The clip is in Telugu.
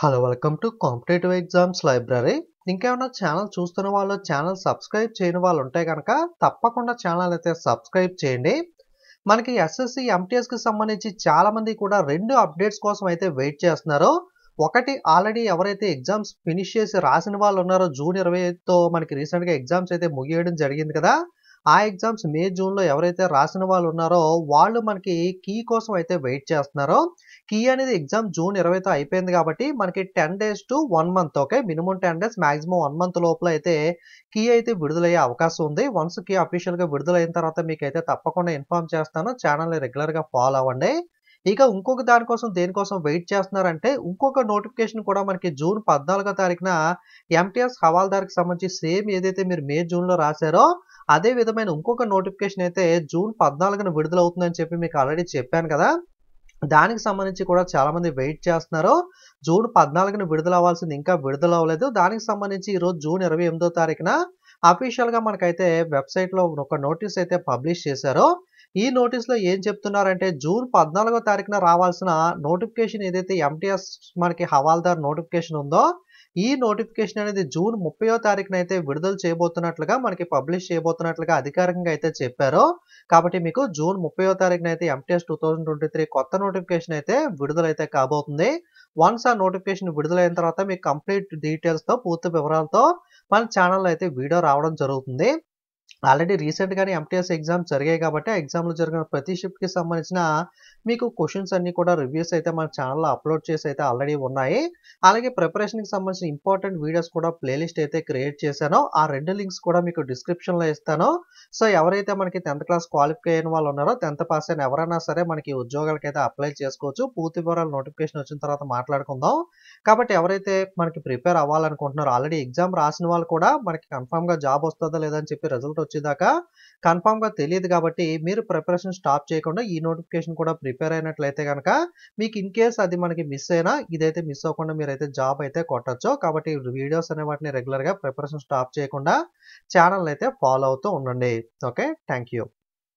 hello welcome to competitive exams library ఇంకేమైనా ఛానల్ చూస్తున్న వాళ్ళు ఛానల్ సబ్స్క్రైబ్ చేయని వాళ్ళు ఉంటే కనుక తప్పకుండా ఛానల్ అయితే సబ్స్క్రైబ్ చేయండి మనకి ఎస్ఎస్సి ఎంటీఎస్కి సంబంధించి చాలా మంది కూడా రెండు అప్డేట్స్ కోసం అయితే వెయిట్ చేస్తున్నారు ఒకటి ఆల్రెడీ ఎవరైతే ఎగ్జామ్స్ ఫినిష్ చేసి రాసిన వాళ్ళు ఉన్నారో జూన్ ఇరవైతో మనకి రీసెంట్గా ఎగ్జామ్స్ అయితే ముగియడం జరిగింది కదా ఆ ఎగ్జామ్స్ మే జూన్లో ఎవరైతే రాసిన వాళ్ళు ఉన్నారో వాళ్ళు మనకి కీ కోసం అయితే వెయిట్ చేస్తున్నారో కీ అనేది ఎగ్జామ్ జూన్ ఇరవైతో అయిపోయింది కాబట్టి మనకి ten days to one month okay minimum ten days maximum one month లోపల అయితే కీ అయితే విడుదలయ్యే అవకాశం ఉంది వన్స్ కీ అఫీషియల్గా విడుదలైన తర్వాత మీకు అయితే తప్పకుండా ఇన్ఫార్మ్ చేస్తాను ఛానల్ని రెగ్యులర్గా ఫాలో అవ్వండి ఇక ఇంకొక దానికోసం దేనికోసం వెయిట్ చేస్తున్నారంటే ఇంకొక నోటిఫికేషన్ కూడా మనకి జూన్ పద్నాలుగో తారీఖున ఎంటీఎస్ హవాల్దార్కి సంబంధించి సేమ్ ఏదైతే మీరు మే జూన్లో రాశారో అదే విధమైన ఇంకొక నోటిఫికేషన్ అయితే జూన్ పద్నాలుగున విడుదలవుతుందని చెప్పి మీకు ఆల్రెడీ చెప్పాను కదా దానికి సంబంధించి కూడా చాలా మంది వెయిట్ చేస్తున్నారు జూన్ పద్నాలుగున విడుదల అవ్వాల్సింది ఇంకా విడుదల అవ్వలేదు దానికి సంబంధించి ఈరోజు జూన్ ఇరవై ఎనిమిదో తారీఖున అఫీషియల్గా మనకైతే వెబ్సైట్లో ఒక నోటీస్ అయితే పబ్లిష్ చేశారో ఈ నోటీస్లో ఏం చెప్తున్నారంటే జూన్ పద్నాలుగో తారీఖున రావాల్సిన నోటిఫికేషన్ ఏదైతే ఎంటీఎస్ మనకి హవాల్దార్ నోటిఫికేషన్ ఉందో ఈ నోటిఫికేషన్ అనేది జూన్ ముప్పయో తారీఖున అయితే విడుదల చేయబోతున్నట్లుగా మనకి పబ్లిష్ చేయబోతున్నట్లుగా అధికారికంగా అయితే చెప్పారు కాబట్టి మీకు జూన్ ముప్పయో తారీఖున అయితే MTS two thousand twenty three కొత్త నోటిఫికేషన్ అయితే విడుదలైతే కాబోతుంది వన్స్ ఆ నోటిఫికేషన్ విడుదలైన తర్వాత మీకు కంప్లీట్ డీటెయిల్స్తో పూర్తి వివరాలతో మన ఛానల్లో అయితే వీడియో రావడం జరుగుతుంది ఆల్రెడీ రీసెంట్గానే ఎంటీఎస్ ఎగ్జామ్స్ జరిగాయి కాబట్టి ఆ ఎగ్జామ్లో జరిగిన ప్రతి షిఫ్ట్కి సంబంధించిన మీకు క్వశ్చన్స్ అన్ని కూడా రివ్యూస్ అయితే మన ఛానల్లో అప్లోడ్ చేసి అయితే ఆల్రెడీ ఉన్నాయి అలాగే ప్రిపరేషన్కి సంబంధించిన ఇంపార్టెంట్ వీడియోస్ కూడా ప్లేలిస్ట్ అయితే క్రియేట్ చేశానో ఆ రెండు లింక్స్ కూడా మీకు డిస్క్రిప్షన్లో ఇస్తాను సో ఎవరైతే మనకి టెన్త్ క్లాస్ క్వాలిఫై అయిన వాళ్ళు ఉన్నారో టెన్త్ పాస్ అయిన ఎవరైనా సరే మనకి ఉద్యోగాలకి అయితే అప్లై చేసుకోవచ్చు పూర్తి వివరాలు నోటిఫికేషన్ వచ్చిన తర్వాత మాట్లాడుకుందాం కాబట్టి ఎవరైతే మనకి ప్రిపేర్ అవ్వాలనుకుంటున్నారో ఆల్రెడీ ఎగ్జామ్ రాసిన వాళ్ళు కూడా మనకి కన్ఫామ్గా జాబ్ వస్తుందా లేదని చెప్పి రిజల్ట్ వచ్చేదాకా కన్ఫామ్గా తెలియదు కాబట్టి మీరు ప్రిపరేషన్ స్టాప్ చేయకుండా ఈ నోటిఫికేషన్ కూడా ప్రిపేర్ అయినట్లయితే కనుక మీకు ఇన్ కేస్ అది మనకి మిస్ అయినా ఇదైతే మిస్ అవ్వకుండా మీరు అయితే జాబ్ అయితే కొట్టచ్చు కాబట్టి వీడియోస్ అనే వాటిని రెగ్యులర్గా ప్రిపరేషన్ స్టాప్ చేయకుండా ఛానల్ అయితే ఫాలో అవుతూ ఉండండి ఓకే థ్యాంక్ యూ